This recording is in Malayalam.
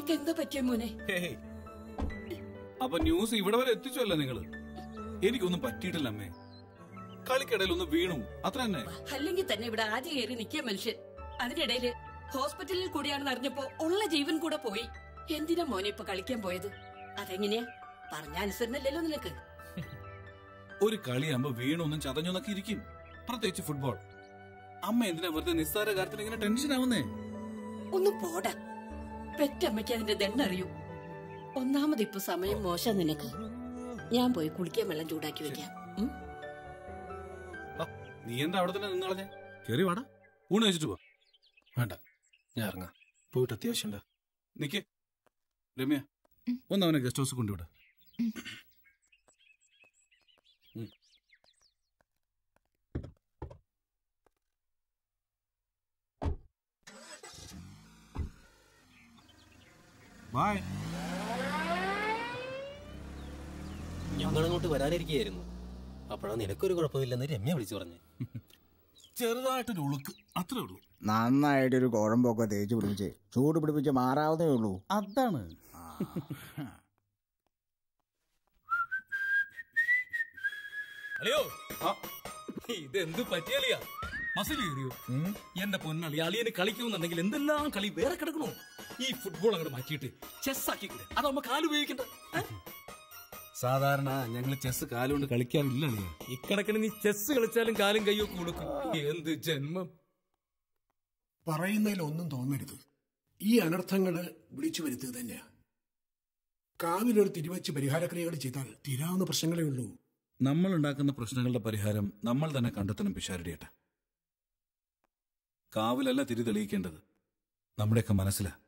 നിനക്ക് എന്താ പറ്റിയ മോനെ ഹേയ്. അപ്പൊ ന്യൂസ് ഇവിടെ വരെ എത്തിച്ചല്ലേ നിങ്ങള് എനിക്കൊന്നും പറ്റിയിട്ടില്ല അമ്മേ കളിക്കിടയിൽ ഒന്ന് വീണു അത്ര തന്നെ അല്ലെങ്കിൽ തന്നെ ഇവിടെ ആദ്യം കയറി നിൽക്കിയ മനുഷ്യൻ അതിനിടയില് ഹോസ്പിറ്റലിൽ കൂടിയാണെന്ന് അറിഞ്ഞപ്പോ ഉള്ള ജീവൻ കൂടെ പോയി എന്തിനാ മോനെ ഇപ്പൊ കളിക്കാൻ പോയത് അതെങ്ങനെയാ പറഞ്ഞ അനുസരണല്ലോ നിനക്ക് ഒരു കളിയാകുമ്പോ വീണൊന്നും ചതഞ്ഞൊന്നൊക്കെ ഇരിക്കും പ്രത്യേകിച്ച് ഫുട്ബോൾ അമ്മ എന്തിനാ വെറുതെ നിസ്സാര കാര്യത്തിൽ ഇങ്ങനെ ടെൻഷൻ ആവുന്നേ ഒന്ന് പോടാ പെറ്റമ്മയ്ക്ക് അതിന്റെ ദണ്ണറിയൂ ഒന്നാമത് ഇപ്പൊ സമയം മോശം നിനക്ക് ഞാൻ പോയി കുളിക്കാൻ വെള്ളം ചൂടാക്കി വെക്കാം ഉം? ആ, നീ എന്താ അവിടെ തന്നെ നിന്ന് കളഞ്ഞേ കേറി വാടാ ഊണ് കഴിച്ചിട്ട് പോ വേണ്ട ഞാൻ ഇറങ്ങാം പോയിട്ട് അത്യാവശ്യമുണ്ട് നിക്കേ രമ്യ ഒന്ന് അവനെ ഗസ്റ്റ് ഹൗസ് കൊണ്ടുവിട ബായ് ഞങ്ങളങ്ങോട്ട് വരാനിരിക്കുകയായിരുന്നു അപ്പോഴാ നിനക്കൊരു കുഴപ്പമില്ലെന്ന് രമ്യ വിളിച്ചു പറഞ്ഞു ചെറുതായിട്ടൊരു ഉളുക്ക് അത്രേ ഉള്ളൂ നന്നായിട്ടൊരു കുഴമ്പൊക്കെ തേച്ച് പിടിപ്പിച്ച് ചൂട് പിടിപ്പിച്ച് മാറാവുന്നേ ഉള്ളൂ അതാണ് അളിയോ ഇതെന്ത് പറ്റിയളിയാ മസിൽ കയറിയോ എന്റെ പൊന്നളി അളിയന് കളിക്കുന്നുണ്ടെങ്കിൽ എന്തെല്ലാം കളി വേറെ കിടക്കണോ ഈ ഫുട്ബോൾ അങ്ങോട്ട് മാറ്റിയിട്ട് ചെസ് ആക്കിക്കൂടെ അതാവുമ്പോ കാല് ഉപയോഗിക്കണ്ട സാധാരണ ഞങ്ങൾ ചെസ് കാലുകൊണ്ട് കളിക്കാറില്ല അളിയാ ഇക്കണക്കിന് നീ ചെസ് കളിച്ചാലും കാലും കയ്യൊക്കെ കൊടുക്കും എന്ത് ജന്മം പറയുന്നതിൽ ഒന്നും തോന്നരുത് ഈ അനർത്ഥങ്ങള് വിളിച്ചു വരുത്തുക തന്നെയാ കാവിലൊരു തിരുവച്ച് പരിഹാരക്രിയകൾ ചെയ്താൽ തീരാവുന്ന പ്രശ്നങ്ങളേ ഉള്ളൂ നമ്മൾ ഉണ്ടാക്കുന്ന പ്രശ്നങ്ങളുടെ പരിഹാരം നമ്മൾ തന്നെ കണ്ടെത്തണം പിഷാരടിയേട്ട കാവിലല്ല തിരി തെളിയിക്കേണ്ടത് നമ്മുടെയൊക്കെ മനസ്സിലാ